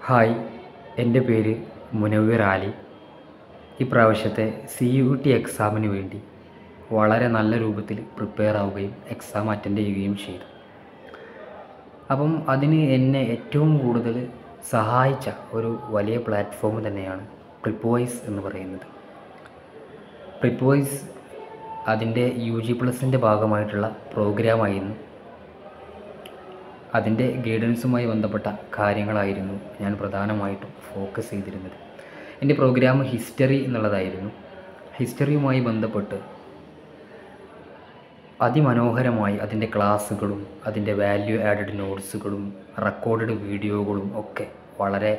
hi എൻ്റെ പേര് മുനവ്വിർ ആലി ഇപ്രാവശ്യത്തെ സി യു ടി എക്സാമിന് വേണ്ടി വളരെ നല്ല രൂപത്തിൽ പ്രിപ്പയർ ആവുകയും എക്സാം അറ്റൻഡ് ചെയ്യുകയും ചെയ്തു അപ്പം അതിന് എന്നെ ഏറ്റവും കൂടുതൽ സഹായിച്ച ഒരു വലിയ പ്ലാറ്റ്ഫോം തന്നെയാണ് പ്രിപ്പോയ്സ് എന്ന് പറയുന്നത് പ്രിപ്പോയ്സ് അതിൻ്റെ യു ജി പ്ലസിൻ്റെ ഭാഗമായിട്ടുള്ള പ്രോഗ്രാമായിരുന്നു അതിൻ്റെ ഗൈഡൻസുമായി ബന്ധപ്പെട്ട കാര്യങ്ങളായിരുന്നു ഞാൻ പ്രധാനമായിട്ടും ഫോക്കസ് ചെയ്തിരുന്നത് എൻ്റെ പ്രോഗ്രാം ഹിസ്റ്ററി എന്നുള്ളതായിരുന്നു ഹിസ്റ്ററിയുമായി ബന്ധപ്പെട്ട് അതിമനോഹരമായി അതിൻ്റെ ക്ലാസ്സുകളും അതിൻ്റെ വാല്യൂ ആഡഡ് നോട്ട്സുകളും റെക്കോർഡഡ് വീഡിയോകളും ഒക്കെ വളരെ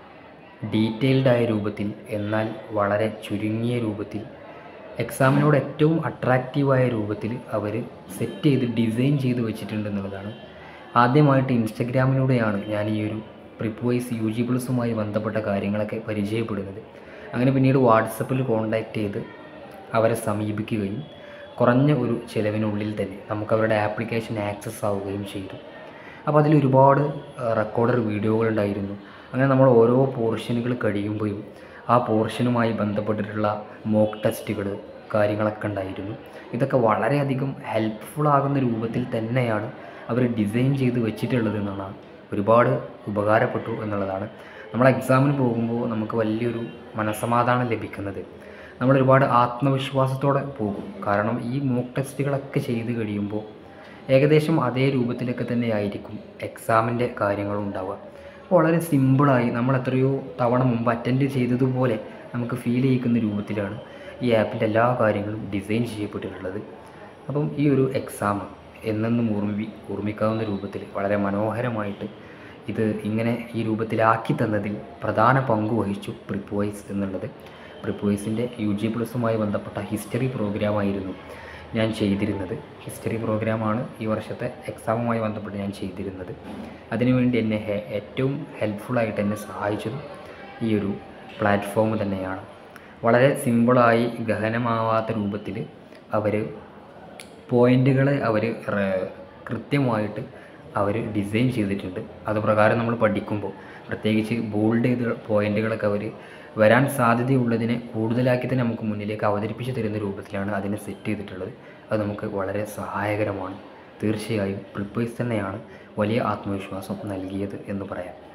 ഡീറ്റെയിൽഡ് ആയ രൂപത്തിൽ എന്നാൽ വളരെ ചുരുങ്ങിയ രൂപത്തിൽ എക്സാമിനോട് ഏറ്റവും അട്രാക്റ്റീവായ രൂപത്തിൽ അവർ സെറ്റ് ചെയ്ത് ഡിസൈൻ ചെയ്ത് വെച്ചിട്ടുണ്ട് എന്നുള്ളതാണ് ആദ്യമായിട്ട് ഇൻസ്റ്റഗ്രാമിലൂടെയാണ് ഞാൻ ഈ ഒരു പ്രിപ്പോയ്സ് യു ജി പ്ലസുമായി ബന്ധപ്പെട്ട കാര്യങ്ങളൊക്കെ പരിചയപ്പെടുന്നത് അങ്ങനെ പിന്നീട് വാട്സപ്പിൽ കോൺടാക്റ്റ് ചെയ്ത് അവരെ സമീപിക്കുകയും കുറഞ്ഞ ഒരു ചിലവിനുള്ളിൽ തന്നെ നമുക്ക് അവരുടെ ആപ്ലിക്കേഷൻ ആക്സസ് ആവുകയും ചെയ്തു അപ്പോൾ അതിൽ ഒരുപാട് റെക്കോർഡർ വീഡിയോകളുണ്ടായിരുന്നു അങ്ങനെ നമ്മൾ ഓരോ പോർഷനുകൾ കഴിയുമ്പോഴും ആ പോർഷനുമായി ബന്ധപ്പെട്ടിട്ടുള്ള മോക്ക് ടെസ്റ്റുകൾ കാര്യങ്ങളൊക്കെ ഉണ്ടായിരുന്നു ഇതൊക്കെ വളരെയധികം ഹെൽപ്ഫുൾ ആകുന്ന രൂപത്തിൽ തന്നെയാണ് അവർ ഡിസൈൻ ചെയ്ത് വെച്ചിട്ടുള്ളത് എന്നാണ് ഒരുപാട് ഉപകാരപ്പെട്ടു എന്നുള്ളതാണ് നമ്മൾ എക്സാമിന് പോകുമ്പോൾ നമുക്ക് വലിയൊരു മനസ്സമാധാനം ലഭിക്കുന്നത് നമ്മൾ ഒരുപാട് ആത്മവിശ്വാസത്തോടെ പോകും കാരണം ഈ മോക്ക് ടെസ്റ്റുകളൊക്കെ ചെയ്ത് കഴിയുമ്പോൾ ഏകദേശം അതേ രൂപത്തിലൊക്കെ തന്നെ ആയിരിക്കും എക്സാമിൻ്റെ കാര്യങ്ങളും ഉണ്ടാവുക വളരെ സിമ്പിളായി നമ്മൾ എത്രയോ തവണ മുമ്പ് അറ്റൻഡ് ചെയ്തതുപോലെ നമുക്ക് ഫീൽ ചെയ്യിക്കുന്ന രൂപത്തിലാണ് ഈ ആപ്പിൻ്റെ എല്ലാ കാര്യങ്ങളും ഡിസൈൻ ചെയ്യപ്പെട്ടിട്ടുള്ളത് അപ്പം ഈ ഒരു എക്സാം എന്നെന്നും ഓർമ്മി ഓർമ്മിക്കാവുന്ന രൂപത്തിൽ വളരെ മനോഹരമായിട്ട് ഇത് ഇങ്ങനെ ഈ രൂപത്തിലാക്കി തന്നതിൽ പ്രധാന പങ്ക് വഹിച്ചു പ്രിപ്പോയ്സ് എന്നുള്ളത് പ്രിപ്പോയ്സിൻ്റെ യു ജി പ്ലസുമായി ബന്ധപ്പെട്ട ഹിസ്റ്ററി പ്രോഗ്രാമായിരുന്നു ഞാൻ ചെയ്തിരുന്നത് ഹിസ്റ്ററി പ്രോഗ്രാമാണ് ഈ വർഷത്തെ എക്സാമുമായി ബന്ധപ്പെട്ട് ഞാൻ ചെയ്തിരുന്നത് അതിനുവേണ്ടി എന്നെ ഹെ- ഏറ്റവും ഹെൽപ്ഫുള്ളായിട്ട് എന്നെ സഹായിച്ചതും ഈ ഒരു പ്ലാറ്റ്ഫോം തന്നെയാണ് വളരെ സിമ്പിളായി ഗഹനമാവാത്ത രൂപത്തിൽ അവർ പോയിൻ്റുകളെ അവർ കൃത്യമായിട്ട് അവർ ഡിസൈൻ ചെയ്തിട്ടുണ്ട് അതുപ്രകാരം നമ്മൾ പഠിക്കുമ്പോൾ പ്രത്യേകിച്ച് ബോൾഡ് ചെയ്ത പോയിൻ്റുകളൊക്കെ അവർ വരാൻ സാധ്യതയുള്ളതിനെ കൂടുതലാക്കി തന്നെ നമുക്ക് മുന്നിലേക്ക് അവതരിപ്പിച്ച് തരുന്ന രൂപത്തിലാണ് അതിനെ സെറ്റ് ചെയ്തിട്ടുള്ളത് അത് നമുക്ക് വളരെ സഹായകരമാണ് തീർച്ചയായും പ്രിപ്പേഴ്സ് തന്നെയാണ് വലിയ ആത്മവിശ്വാസം നൽകിയത് എന്ന് പറയാം